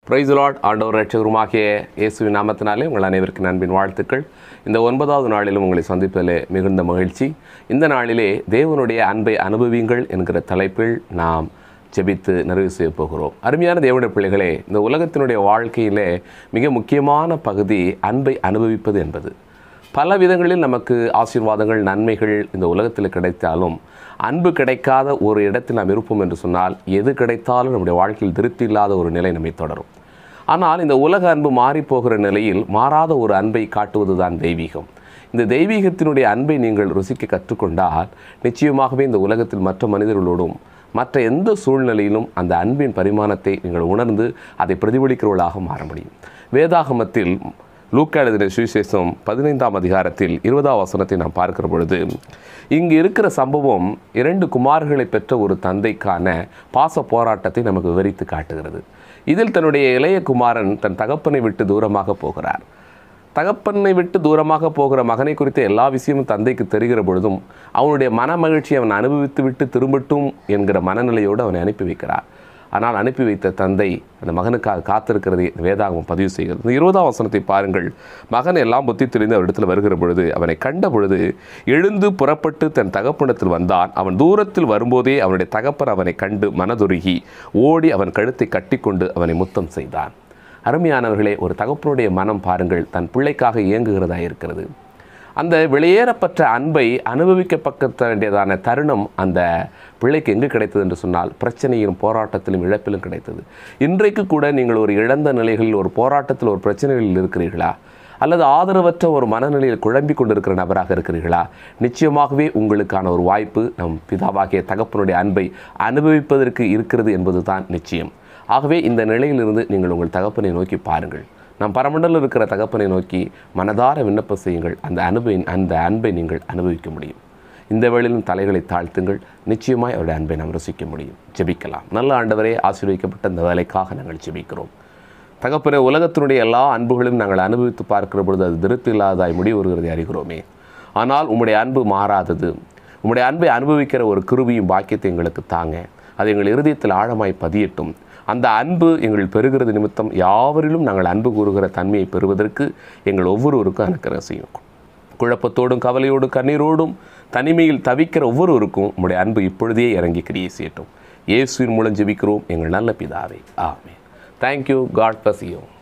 price Lord ஆண்டவர் ரட்சகருமாகிய இயேசுவின் நாமத்தினாலே உங்கள் அனைவருக்கும் அன்பின் வாழ்த்துக்கள் இந்த ஒன்பதாவது நாளிலும் உங்களை சந்திப்பதிலே மிகுந்த மகிழ்ச்சி இந்த நாளிலே தேவனுடைய அன்பை அனுபவியுங்கள் என்கிற தலைப்பில் நாம் ஜெபித்து நிறைவு செய்ய போகிறோம் அருமையான தேவனுடைய பிள்ளைகளே இந்த உலகத்தினுடைய வாழ்க்கையிலே மிக முக்கியமான பகுதி அன்பை அனுபவிப்பது என்பது பல விதங்களில் நமக்கு ஆசீர்வாதங்கள் நன்மைகள் இந்த உலகத்தில் கிடைத்தாலும் அன்பு கிடைக்காத ஒரு இடத்தில் நாம் இருப்போம் என்று சொன்னால் எது கிடைத்தாலும் நம்முடைய வாழ்க்கையில் திருப்தி இல்லாத ஒரு நிலை நம்மை தொடரும் ஆனால் இந்த உலக அன்பு மாறி போகிற நிலையில் மாறாத ஒரு அன்பை காட்டுவது தான் தெய்வீகம் இந்த தெய்வீகத்தினுடைய அன்பை நீங்கள் ருசிக்க கற்றுக்கொண்டால் நிச்சயமாகவே இந்த உலகத்தில் மற்ற மனிதர்களோடும் மற்ற எந்த சூழ்நிலையிலும் அந்த அன்பின் பரிமாணத்தை நீங்கள் உணர்ந்து அதை பிரதிபலிக்கிறவர்களாக மாற முடியும் வேதாகமத்தில் லூக்கா எழுதின சுவிசேஷம் பதினைந்தாம் அதிகாரத்தில் இருபதாம் வசனத்தை நாம் பார்க்கிற பொழுது இங்கு இருக்கிற சம்பவம் இரண்டு குமார்களை பெற்ற ஒரு தந்தைக்கான பாச போராட்டத்தை நமக்கு விவரித்து காட்டுகிறது இதில் தன்னுடைய இளைய குமாரன் தன் தகப்பனை விட்டு தூரமாக போகிறார் தகப்பனை விட்டு தூரமாக போகிற மகனை குறித்த எல்லா விஷயமும் தந்தைக்கு தெரிகிற பொழுதும் அவனுடைய மன மகிழ்ச்சி அவன் அனுபவித்து விட்டு திரும்பட்டும் என்கிற மனநிலையோடு அவனை அனுப்பி வைக்கிறார் ஆனால் அனுப்பி வைத்த தந்தை அந்த மகனுக்காக காத்திருக்கிறதை வேதாகம் பதிவு செய்கிறது இந்த இருபதாம் வசனத்தை பாருங்கள் மகன் எல்லாம் புத்தி தெரிந்து அவரிடத்தில் வருகிற பொழுது அவனை கண்ட பொழுது எழுந்து புறப்பட்டு தன் தகப்பனிடத்தில் வந்தான் அவன் தூரத்தில் வரும்போதே அவனுடைய தகப்பன் அவனை கண்டு மனதுருகி ஓடி அவன் கழுத்தை கட்டிக்கொண்டு அவனை முத்தம் செய்தான் அருமையானவர்களே ஒரு தகப்பனுடைய மனம் பாருங்கள் தன் பிள்ளைக்காக இயங்குகிறதா இருக்கிறது அந்த வெளியேறப்பட்ட அன்பை அனுபவிக்கப்பட்ட வேண்டியதான தருணம் அந்த பிள்ளைக்கு எங்கு கிடைத்தது என்று சொன்னால் பிரச்சனையிலும் போராட்டத்திலும் இழப்பிலும் கிடைத்தது இன்றைக்கு கூட நீங்கள் ஒரு இழந்த நிலைகளில் ஒரு போராட்டத்தில் ஒரு பிரச்சனைகளில் இருக்கிறீர்களா அல்லது ஆதரவற்ற ஒரு மனநிலையில் குழம்பி கொண்டிருக்கிற நபராக இருக்கிறீர்களா நிச்சயமாகவே உங்களுக்கான ஒரு வாய்ப்பு நம் பிதாவாகிய தகப்பனுடைய அன்பை அனுபவிப்பதற்கு இருக்கிறது என்பது தான் நிச்சயம் ஆகவே இந்த நிலையிலிருந்து நீங்கள் உங்கள் தகப்பனை நோக்கி பாருங்கள் நம் பரமண்டலில் இருக்கிற தகப்பனை நோக்கி மனதார விண்ணப்பம் செய்யுங்கள் அந்த அனுபவி அந்த அன்பை நீங்கள் அனுபவிக்க முடியும் இந்த வேளையிலும் தலைகளை தாழ்த்துங்கள் நிச்சயமாய் அவருடைய அன்பை நாம் ருசிக்க முடியும் ஜெபிக்கலாம் நல்ல ஆண்டவரே ஆசீர்வதிக்கப்பட்ட இந்த வேலைக்காக நாங்கள் ஜெபிக்கிறோம் தகப்பனே உலகத்தினுடைய எல்லா அன்புகளையும் நாங்கள் அனுபவித்து பார்க்கிற பொழுது அது திருப்தி இல்லாததாய் முடிவு வருகிறதை அறிகிறோமே ஆனால் உம்முடைய அன்பு மாறாதது உம்முடைய அன்பை அனுபவிக்கிற ஒரு கிருபியும் பாக்கியத்தை எங்களுக்கு தாங்க அது எங்கள் இருதயத்தில் ஆழமாய் பதியட்டும் அந்த அன்பு எங்கள் பெறுகிறது நிமித்தம் யாவரிலும் நாங்கள் அன்பு கூறுகிற தன்மையை பெறுவதற்கு எங்கள் ஒவ்வொருவருக்கும் அனுக்கிற செய்யும் குழப்பத்தோடும் கவலையோடும் கண்ணீரோடும் தனிமையில் தவிக்கிற ஒவ்வொருவருக்கும் உம்முடைய அன்பு இப்பொழுதே இறங்கி கிரியை செய்யட்டும் இயேசுவின் மூலம் ஜெபிக்கிறோம் எங்கள் நல்ல பிதாவே ஆமே தேங்க்யூ காட் பஸ் யூ